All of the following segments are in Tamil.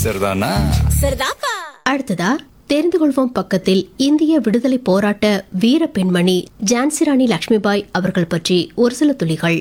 சரிதானா சரிதாப்பா அடுத்ததா தெரிந்து கொள்வோம் பக்கத்தில் இந்திய விடுதலை போராட்ட வீர பெண்மணி ஜான்சிராணி லட்சுமிபாய் அவர்கள் பற்றி ஒரு சில துளிகள்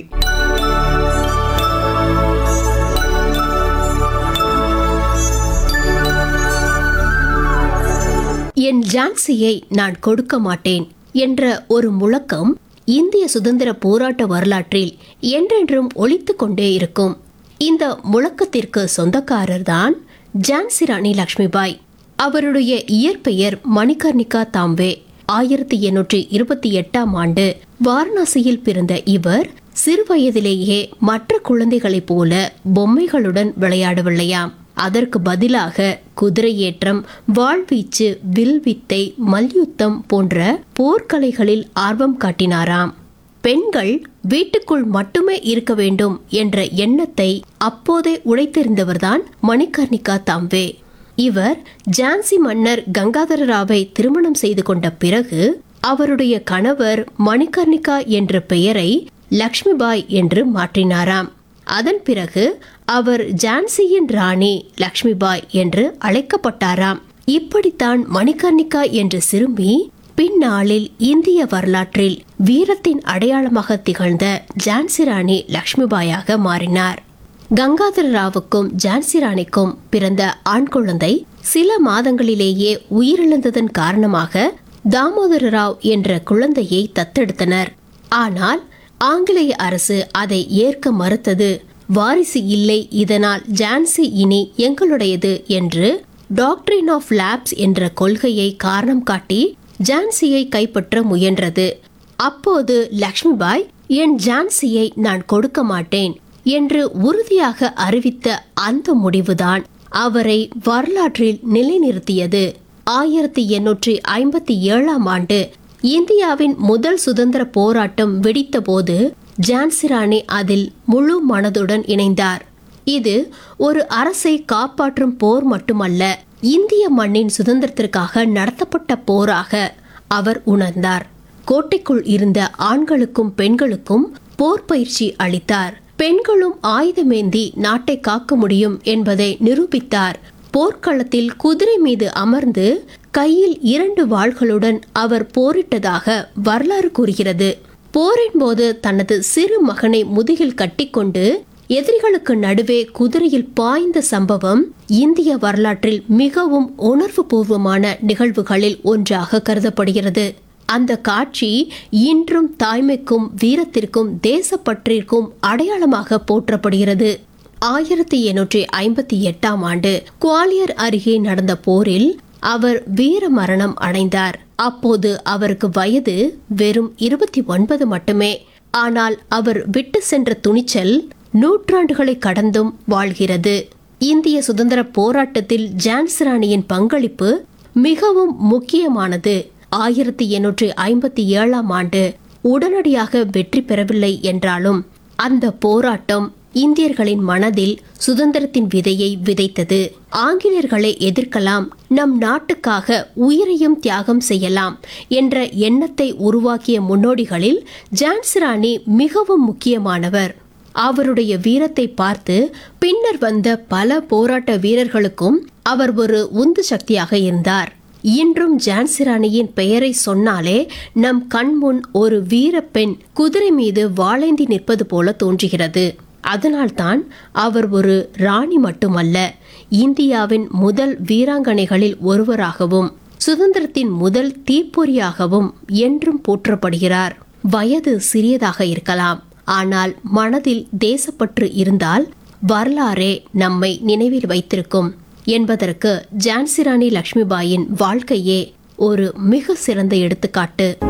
என் ஜான்சியை நான் கொடுக்க மாட்டேன் என்ற ஒரு முழக்கம் இந்திய சுதந்திர போராட்ட வரலாற்றில் என்றென்றும் ஒலித்துக் கொண்டே இருக்கும் இந்த முழக்கத்திற்கு சொந்தக்காரர் தான் ஜான்சி ராணி லட்சுமிபாய் அவருடைய இயற்பெயர் மணிகர்ணிகா தாம்வே ஆயிரத்தி எண்ணூற்றி இருபத்தி எட்டாம் ஆண்டு வாரணாசியில் பிறந்த இவர் சிறுவயதிலேயே மற்ற குழந்தைகளைப் போல பொம்மைகளுடன் விளையாடவில்லையாம் அதற்கு பதிலாக குதிரையேற்றம் வாழ்வீச்சு வில்வித்தை மல்யுத்தம் போன்ற போர்க்கலைகளில் ஆர்வம் காட்டினாராம் பெண்கள் வீட்டுக்குள் மட்டுமே இருக்க வேண்டும் என்ற எண்ணத்தை அப்போதே உடைத்தெறிந்தவர்தான் மணிகர்ணிகா தாம்வே இவர் ஜான்சி மன்னர் கங்காதர ராவை திருமணம் செய்து கொண்ட பிறகு அவருடைய கணவர் மணிகர்ணிகா என்ற பெயரை லக்ஷ்மிபாய் என்று மாற்றினாராம் அதன் பிறகு அவர் ஜான்சியின் ராணி லக்ஷ்மிபாய் என்று அழைக்கப்பட்டாராம் இப்படித்தான் மணிகர்ணிகா என்ற சிறுமி பின்னாளில் இந்திய வரலாற்றில் வீரத்தின் அடையாளமாக திகழ்ந்த ஜான்சி ராணி லக்ஷ்மிபாயாக மாறினார் கங்காதர ராவுக்கும் ஜான்சி ராணிக்கும் பிறந்த ஆண் குழந்தை சில மாதங்களிலேயே உயிரிழந்ததன் காரணமாக தாமோதர ராவ் என்ற குழந்தையை தத்தெடுத்தனர் ஆனால் ஆங்கிலேய அரசு அதை ஏற்க மறுத்தது வாரிசு இல்லை இதனால் ஜான்சி இனி எங்களுடையது என்று டாக்டரின் ஆஃப் லேப்ஸ் என்ற கொள்கையை காரணம் காட்டி ஜான்சியை கைப்பற்ற முயன்றது அப்போது லக்ஷ்மிபாய் என் ஜான்சியை நான் கொடுக்க மாட்டேன் என்று உறுதியாக அறிவித்த அந்த முடிவுதான் அவரை வரலாற்றில் நிலைநிறுத்தியது ஆயிரத்தி எண்ணூற்றி ஐம்பத்தி ஏழாம் ஆண்டு இந்தியாவின் முதல் சுதந்திர போராட்டம் வெடித்தபோது ஜான்சி ராணி அதில் முழு மனதுடன் இணைந்தார் இது ஒரு அரசை காப்பாற்றும் போர் மட்டுமல்ல இந்திய மண்ணின் சுதந்திரத்திற்காக நடத்தப்பட்ட போராக அவர் உணர்ந்தார் கோட்டைக்குள் இருந்த ஆண்களுக்கும் பெண்களுக்கும் போர் பயிற்சி அளித்தார் பெண்களும் ஆயுதமேந்தி நாட்டை காக்க முடியும் என்பதை நிரூபித்தார் போர்க்களத்தில் குதிரை மீது அமர்ந்து கையில் இரண்டு வாள்களுடன் அவர் போரிட்டதாக வரலாறு கூறுகிறது போரின் போது தனது சிறு மகனை முதுகில் கட்டிக்கொண்டு எதிரிகளுக்கு நடுவே குதிரையில் பாய்ந்த சம்பவம் இந்திய வரலாற்றில் மிகவும் உணர்வு பூர்வமான நிகழ்வுகளில் ஒன்றாக கருதப்படுகிறது அந்த காட்சி இன்றும் தாய்மைக்கும் வீரத்திற்கும் தேசப்பற்றிற்கும் அடையாளமாக போற்றப்படுகிறது ஆயிரத்தி எண்ணூற்றி ஐம்பத்தி எட்டாம் ஆண்டு குவாலியர் அருகே நடந்த போரில் அவர் வீர மரணம் அடைந்தார் அப்போது அவருக்கு வயது வெறும் இருபத்தி ஒன்பது மட்டுமே ஆனால் அவர் விட்டு சென்ற துணிச்சல் நூற்றாண்டுகளை கடந்தும் வாழ்கிறது இந்திய சுதந்திர போராட்டத்தில் ஜான்சிராணியின் பங்களிப்பு மிகவும் முக்கியமானது ஆயிரத்தி எண்ணூற்றி ஐம்பத்தி ஏழாம் ஆண்டு உடனடியாக வெற்றி பெறவில்லை என்றாலும் அந்த போராட்டம் இந்தியர்களின் மனதில் சுதந்திரத்தின் விதையை விதைத்தது ஆங்கிலேயர்களை எதிர்க்கலாம் நம் நாட்டுக்காக உயிரையும் தியாகம் செய்யலாம் என்ற எண்ணத்தை உருவாக்கிய முன்னோடிகளில் ஜான்சிராணி மிகவும் முக்கியமானவர் அவருடைய வீரத்தை பார்த்து பின்னர் வந்த பல போராட்ட வீரர்களுக்கும் அவர் ஒரு உந்து சக்தியாக இருந்தார் இன்றும் ஜான்சிராணியின் பெயரை சொன்னாலே நம் கண்முன் ஒரு வீரப்பெண் குதிரை மீது வாளேந்தி நிற்பது போல தோன்றுகிறது அதனால்தான் அவர் ஒரு ராணி மட்டுமல்ல இந்தியாவின் முதல் வீராங்கனைகளில் ஒருவராகவும் சுதந்திரத்தின் முதல் தீப்பொறியாகவும் என்றும் போற்றப்படுகிறார் வயது சிறியதாக இருக்கலாம் ஆனால் மனதில் தேசப்பற்று இருந்தால் வரலாறே நம்மை நினைவில் வைத்திருக்கும் என்பதற்கு ஜான்சிராணி லக்ஷ்மிபாயின் வாழ்க்கையே ஒரு மிக சிறந்த எடுத்துக்காட்டு